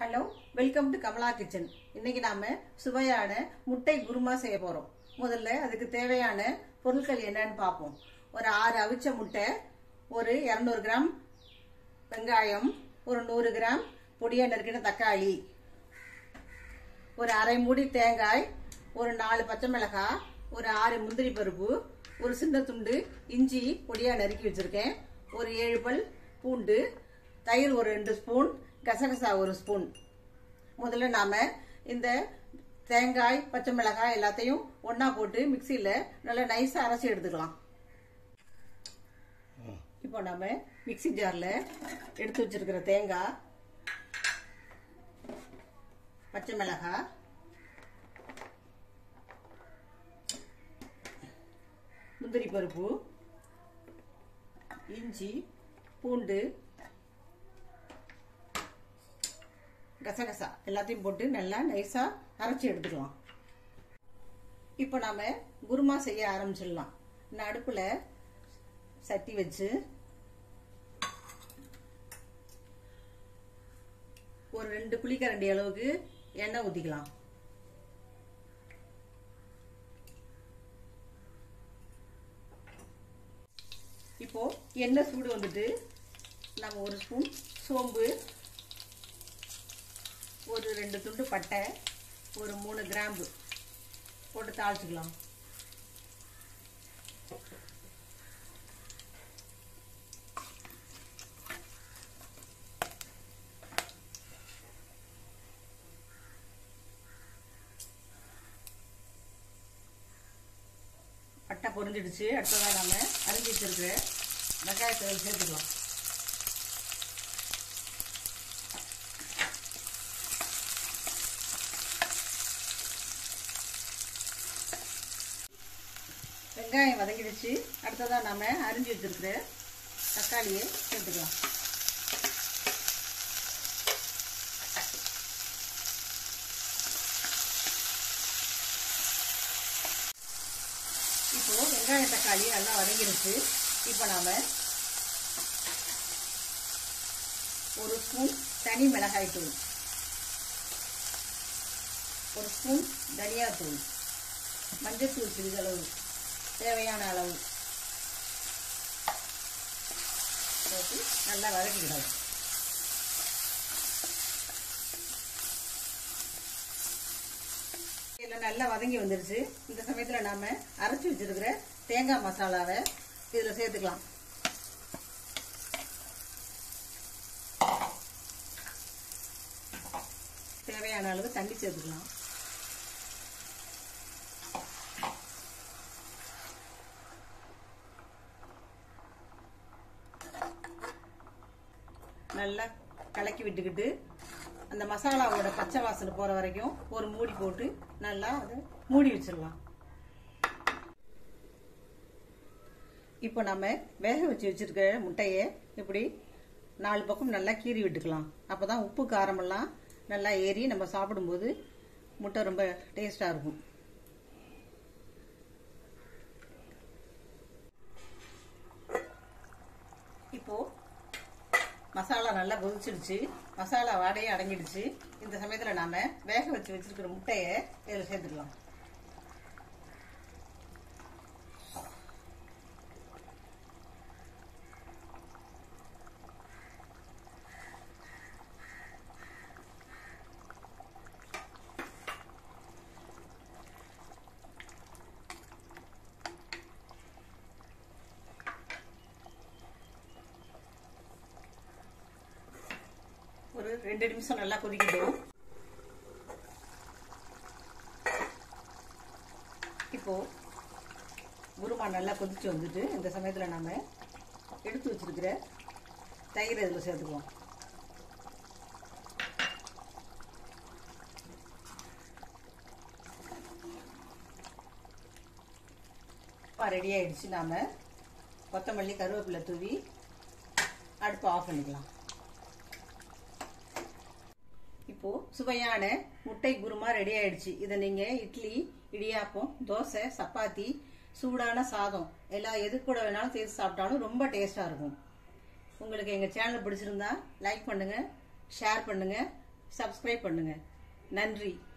hello welcome to Kamala kitchen இன்னைக்கு நாம சுவையான முட்டை குருமா செய்ய போறோம் முதல்ல அதுக்கு தேவையான பொருட்கள் என்னன்னு பார்ப்போம் ஒரு ஆறு அவிச்ச முட்டை ஒரு இரநூறு கிராம் வெங்காயம் ஒரு நூறு கிராம் பொடியா நறுக்கின தக்காளி ஒரு அரை மூடி தேங்காய் ஒரு நாலு பச்சை மிளகாய் ஒரு ஆறு முந்திரி பருப்பு ஒரு சின்ன துண்டு இஞ்சி பொடியா நறுக்கி வச்சிருக்கேன் ஒரு ஏழு பல் பூண்டு தயிர் ஒரு ரெண்டு ஸ்பூன் கசகசா ஒரு ஸ்பூன் முதல்ல நாம இந்த தேங்காய் பச்சை மிளகாய் எல்லாத்தையும் ஒண்ணா போட்டு மிக்சியில நல்லா நைஸா அரைச்சி எடுத்துக்கலாம் இப்போ நாம மிக்ஸி ஜார்ல எடுத்து வச்சிருக்கிற தேங்காய் பச்சை மிளகாய் முந்திரி பருப்பு இஞ்சி பூண்டு கசகசா எல்லாத்தையும் போட்டு நல்லா நைஸா அரைச்சி எடுத்துக்கலாம் இப்போ நாம குருமா செய்ய ஆரம்பிச்சிடலாம் நான் அடுப்புல சட்டி வச்சு ஒரு ரெண்டு புளிக்கரண்டி அளவுக்கு எண்ணெய் ஊத்திக்கலாம் இப்போ எண்ணெய் சூடு வந்துட்டு நம்ம ஒரு ஸ்பூன் சோம்பு ஒரு ரெண்டு துண்டு பட்டை ஒரு மூணு கிராம்பு போட்டு தாளிச்சுக்கலாம் பட்டை பொரிஞ்சிடுச்சு அடுத்ததாக நம்ம அரிஞ்சு வச்சிருக்கிற வெங்காயத்தை சேர்த்துக்கலாம் வெங்காயம் வதங்கிடுச்சு அடுத்ததாக நம்ம அரிஞ்சு வச்சிருக்கிற தக்காளியை சேர்த்துக்கலாம் இப்போ வெங்காயம் தக்காளி நல்லா வதங்கிடுச்சு இப்போ நாம ஒரு ஸ்பூன் தனி மிளகாய் தூள் ஒரு ஸ்பூன் தனியாத்தூள் மஞ்சத்தூள் சிறிதளவு தேவையான அளவு போட்டு நல்லா வதக்கிக்கிடலாம் இதில் நல்லா வதங்கி வந்துருச்சு இந்த சமயத்தில் நாம அரைச்சி வச்சிருக்கிற தேங்காய் மசாலாவை இதில் சேர்த்துக்கலாம் தேவையான அளவு தண்ணி சேர்த்துக்கலாம் நல்லா கலக்கி விட்டுக்கிட்டு அந்த மசாலாவோட பச்சை வாசனை போற வரைக்கும் ஒரு மூடி போட்டு நல்லா அதை மூடி வச்சிடலாம் இப்போ நம்ம வேக வச்சு வச்சிருக்கிற முட்டையை இப்படி நாலு பக்கம் நல்லா கீறி விட்டுக்கலாம் அப்பதான் உப்பு காரமெல்லாம் நல்லா ஏறி நம்ம சாப்பிடும்போது முட்டை ரொம்ப டேஸ்டா இருக்கும் இப்போ மசாலா நல்லா கொதிச்சிடுச்சு மசாலா வாடையே அடங்கிடுச்சு இந்த சமயத்தில் நாம வேக வச்சு வச்சிருக்கிற முட்டையை இதில் சேர்த்துக்கலாம் ஒரு ரெண்டு நிமிஷம் நல்லா கொதிக்கட்டும் இப்போ குருமா நல்லா கொதிச்சு வந்துட்டு இந்த சமயத்தில் நாம எடுத்து வச்சிருக்கிற தயிர் இதில் சேர்த்துக்குவோம் ரெடி ஆயிடுச்சு நாம கொத்தமல்லி கருவேப்பிலை தூவி அடுப்பு ஆஃப் பண்ணிக்கலாம் இப்போ சுவையான முட்டை குருமா ரெடி ஆயிடுச்சு இதை நீங்க இட்லி இடியாப்பம் தோசை சப்பாத்தி சூடான சாதம் எல்லாம் எது கூட வேணாலும் சேர்த்து சாப்பிட்டாலும் ரொம்ப டேஸ்டா இருக்கும் உங்களுக்கு எங்க சேனல் பிடிச்சிருந்தா லைக் பண்ணுங்க ஷேர் பண்ணுங்க சப்ஸ்கிரைப் பண்ணுங்க நன்றி